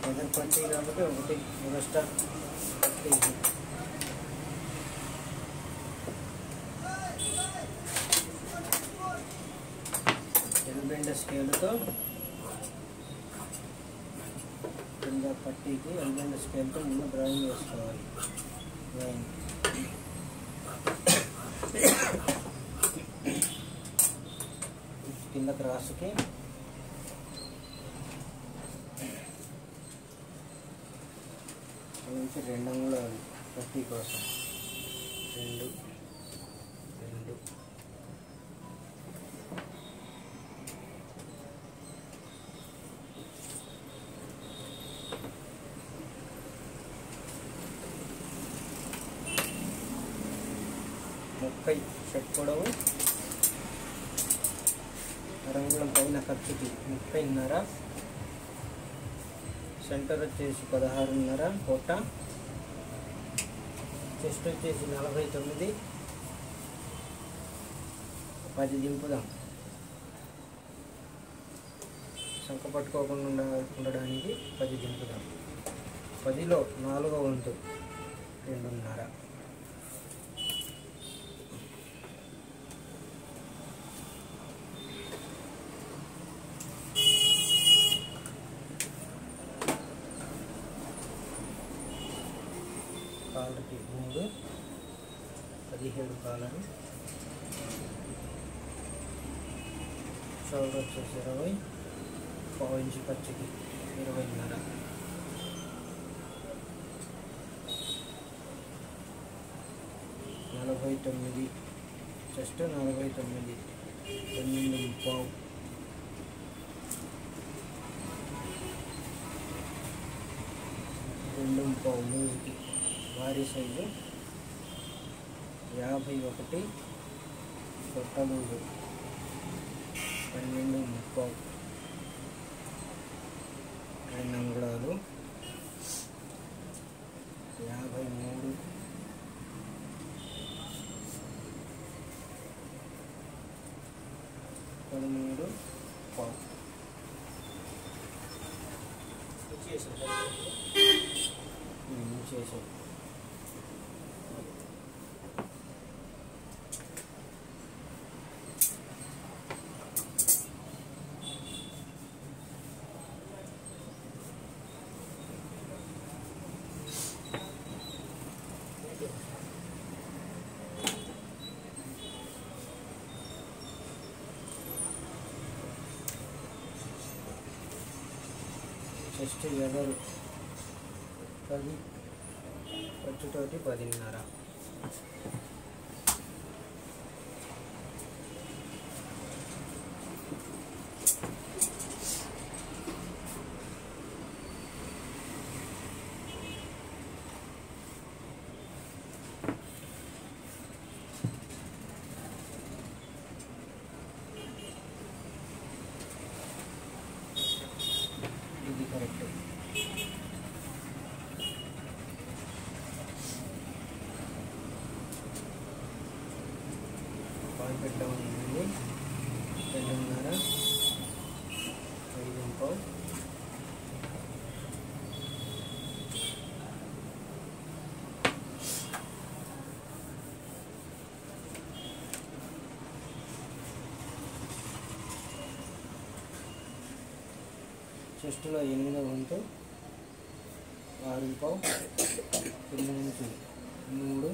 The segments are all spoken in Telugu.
ఎదర్ పట్టి కాబట్టి ఒకటి ఎక్స్ట్రా పట్టి ఎల్బెండ స్కేల్తో కింద పట్టీకి ఎల్బెండ స్కేల్తో ముందు డ్రాయింగ్ వేసుకోవాలి డ్రాయింగ్ కింద క్రాస్కి నుంచి రెండు అంగుళాలు పట్టీ కోసం రెండు రెండు ముప్పై షర్ట్ పొడవు అరంగుళం పైన ఖర్చుకి ముప్పైన్నర సెంటర్ వచ్చేసి పదహారున్నర పొట్ట చెస్ట్ వచ్చేసి నలభై తొమ్మిది పది దింపుదాం సంక పట్టుకోకుండా ఉండ- ఉండడానికి పది దింపుదాం పదిలో నాలుగో వంతు రెండున్నర కాలర్కి మూడు పదిహేడు కాలరు షోల్డర్ వచ్చేసి ఇరవై పావు ఇంచు ఖర్చుకి ఇరవైన్నర నలభై తొమ్మిది చెస్ట్ నలభై తొమ్మిది తొమ్మిది పావు రెండు పావు లూజ్కి భారీ సైజు యాభై ఒకటి కొట్టలూరు పన్నెండు ముప్పావు రెండు అంగుళాలు యాభై మూడు పదమూడు పావు ఉమ్, చేసాం చెస్ట్ ఎదరు పది ఖర్చుతోటి పదిన్నర ఇది కరెక్ట్ పాయింట్ పెట్టడం ఉంది రెండున్నర ఐదు పావు చెస్ట్లో ఎనిమిదో వంతు ఆరు పావు కింద నుంచి మూడు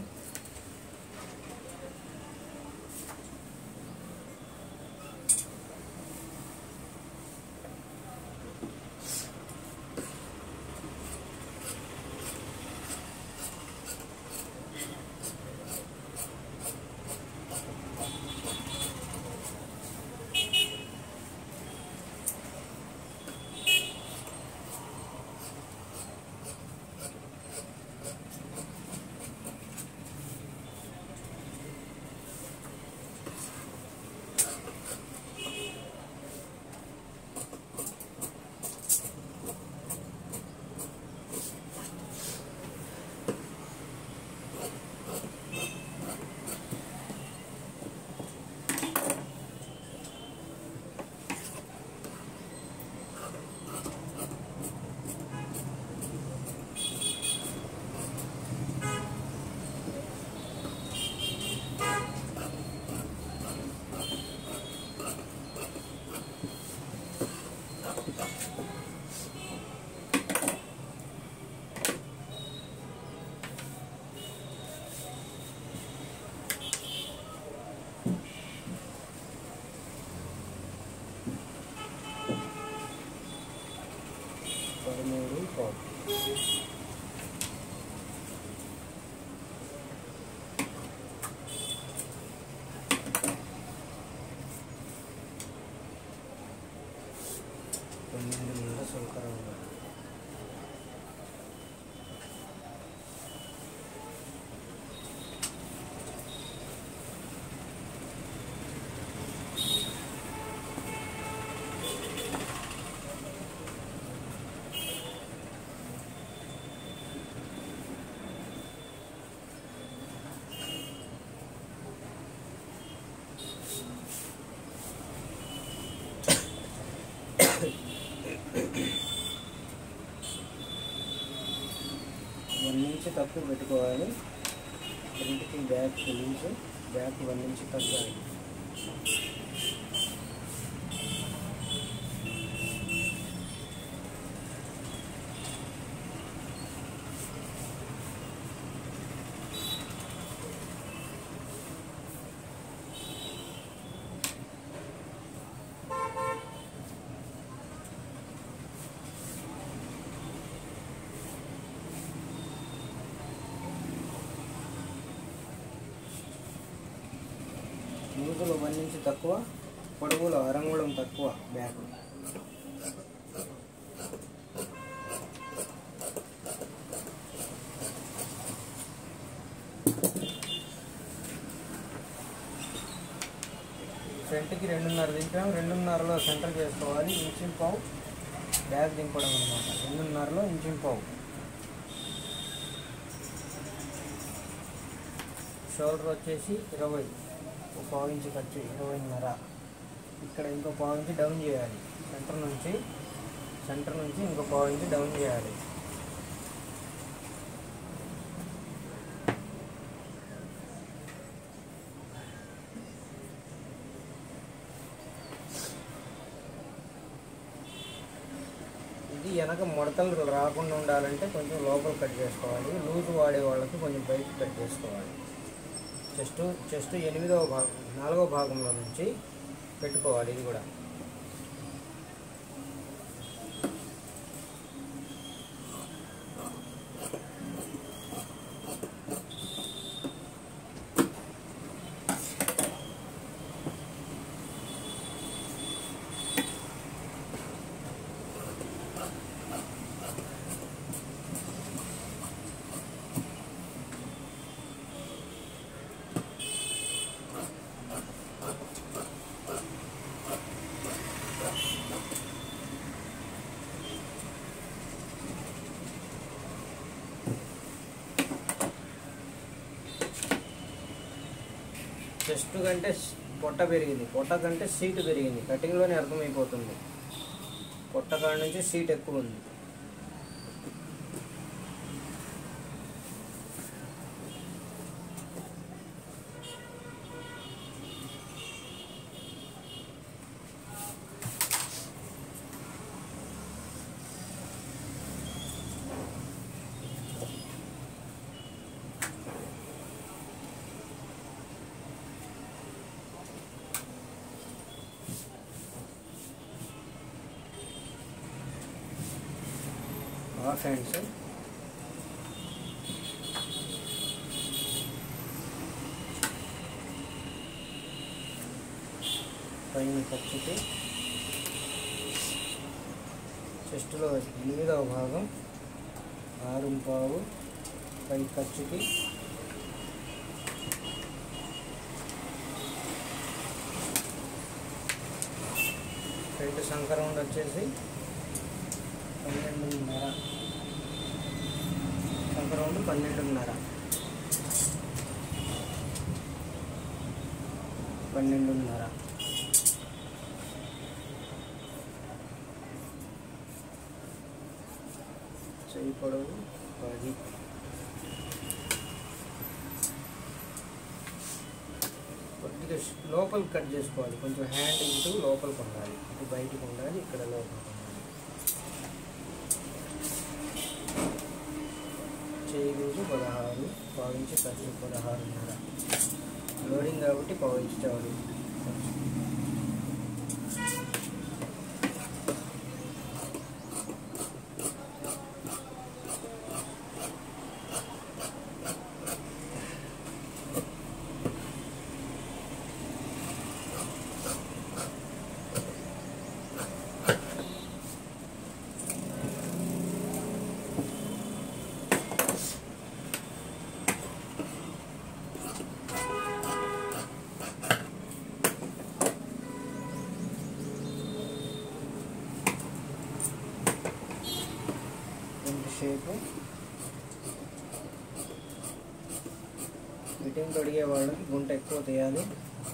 పదమూడు పావు పన్నెండున్నర శంకర ఉండాలి వన్ నుంచి తక్కువ పెట్టుకోవాలి ఫ్రంట్కి బ్యాక్ లూజ్ బ్యాక్ వన్ నుంచి తగ్గాలి లూజులో వన్ నుంచి తక్కువ పొడవులో అరంగుళం తక్కువ బ్యాక్ ఫ్రంట్కి రెండున్నర దింపాం రెండున్నరలో సెంటర్ చేసుకోవాలి ఇంచిం పావు బ్యాక్ దింపడం అనమాట రెండున్నరలో ఇంచిం పావు షోల్డర్ వచ్చేసి ఇరవై ఒక పావు ఇంచు ఖర్చు ఇరవైన్నర ఇక్కడ ఇంకో పావు ఇంచు డౌన్ చేయాలి సెంటర్ నుంచి సెంటర్ నుంచి ఇంకో పావు ఇంచు డౌన్ చేయాలి ఇది వెనక ముడతలు రాకుండా ఉండాలంటే కొంచెం లోపల కట్ చేసుకోవాలి లూజ్ వాడే వాళ్ళకి కొంచెం బయట కట్ చేసుకోవాలి చెస్ట్ చెస్ట్ ఎనిమిదవ భాగం నాలుగవ భాగంలో నుంచి పెట్టుకోవాలి ఇది కూడా చెస్ట్ కంటే స్- పొట్ట పెరిగింది పొట్ట కంటే సీట్ పెరిగింది కటింగ్లోనే అర్థమైపోతుంది పొట్ట కాడ నుంచి సీట్ ఎక్కువ ఉంది హాఫ్ హ్యాండ్స్ పైన ఖర్చుకి చెస్ట్లో ఎనిమిదవ భాగం ఆరు పావు పై ఖర్చుకి ఫ్రంట్ సంకరౌండ్ వచ్చేసి పన్నెండున్నర సంకరౌండ్ పన్నెండున్నర పన్నెండున్నర చెయ్యి పొడవు పది కొద్దిగా ష్- లోపలికి కట్ చేసుకోవాలి కొంచెం హ్యాండ్ ఇటు లోపలికి ఉండాలి ఇటు బయటికి ఉండాలి ఇక్కడ లోపలికి ఉండాలి పావు ఇంచు ఖర్చు పదహారున్నర లోడింగ్ కాబట్టి పావు ఇంచు చాలు రెండు షేపు ఫిట్టింగ్ కడిగే వాళ్ళకి గుంట ఎక్కువ తీయాలి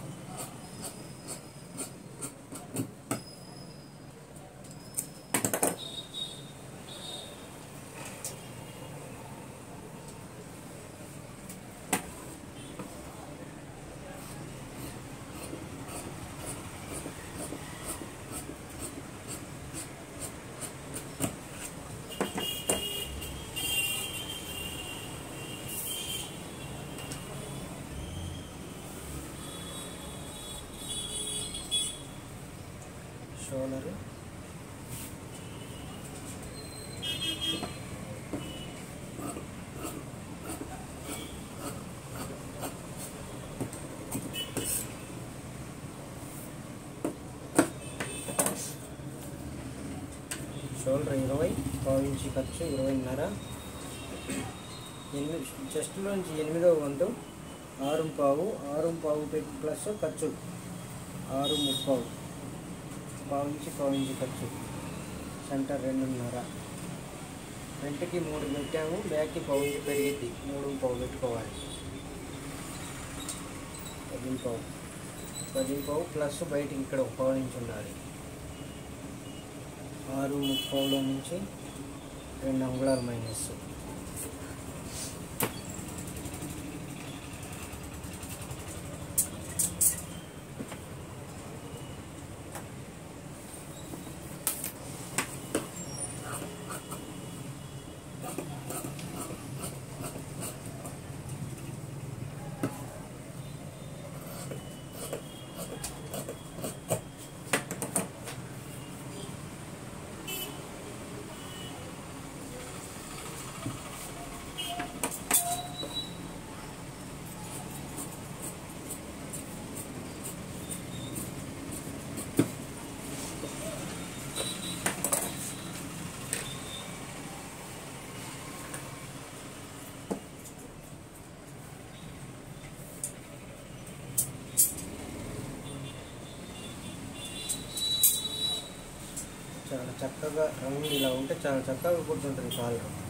షోలరు షోల్డర్ ఇరవై పావు ఇంచి ఖర్చు ఇరవైన్నర ఎనిమిది చెస్ట్లోంచి ఎనిమిదవ వంతు ఆరు పావు ఆరు పావు పెట్టి ప్లస్ ఖర్చు ఆరు ముప్పావు పావు ఇంచి పావు ఇంచి ఖర్చు సెంటర్ రెండున్నర ఫ్రంట్కి మూడు పెట్టాము బ్యాక్కి పావు ఇంచి పెరిగిద్ది మూడు పావు పెట్టుకోవాలి పది పావు పది పావు ప్లస్ బయటికి ఇక్కడ ఒక పావు ఇంచి ఉండాలి ఆరు ముప్పావులో నుంచి రెండు అంగుళాలు మైనస్ చాలా చక్కగా రౌండ్ ఇలా ఉంటే చాలా చక్కగా కూర్చుంటుంది కాలు